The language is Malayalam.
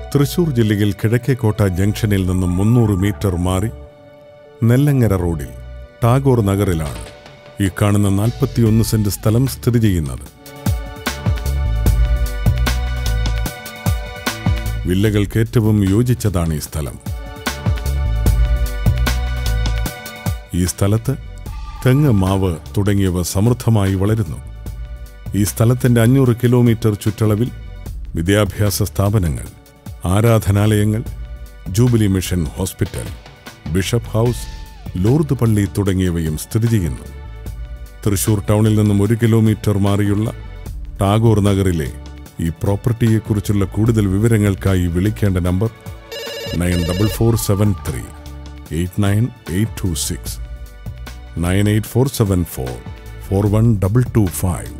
തൃശൂർ ജില്ലയിൽ കിഴക്കേക്കോട്ട ജംഗ്ഷനിൽ നിന്നും മുന്നൂറ് മീറ്റർ മാറി നെല്ലങ്ങര റോഡിൽ ടാഗോർ നഗറിലാണ് ഈ കാണുന്ന നാൽപ്പത്തിയൊന്ന് സെന്റ് സ്ഥലം സ്ഥിതി ചെയ്യുന്നത് വില്ലകൾക്ക് ഏറ്റവും യോജിച്ചതാണ് ഈ സ്ഥലം ഈ സ്ഥലത്ത് തെങ്ങ് മാവ് തുടങ്ങിയവ സമൃദ്ധമായി വളരുന്നു ഈ സ്ഥലത്തിന്റെ അഞ്ഞൂറ് കിലോമീറ്റർ ചുറ്റളവിൽ വിദ്യാഭ്യാസ സ്ഥാപനങ്ങൾ ആരാധനാലയങ്ങൾ jubilee mission hospital bishop house Lourdes പള്ളി തുടങ്ങിയവയും സ്ഥിതി ചെയ്യുന്നു തൃശൂർ ടൗണിൽ നിന്നും ഒരു കിലോമീറ്റർ മാറിയുള്ള ടാഗോർ നഗറിലെ ഈ പ്രോപ്പർട്ടിയെക്കുറിച്ചുള്ള കൂടുതൽ വിവരങ്ങൾക്കായി വിളിക്കേണ്ട number nine double four seven three eight nine eight two six nine eight four seven four four one double two five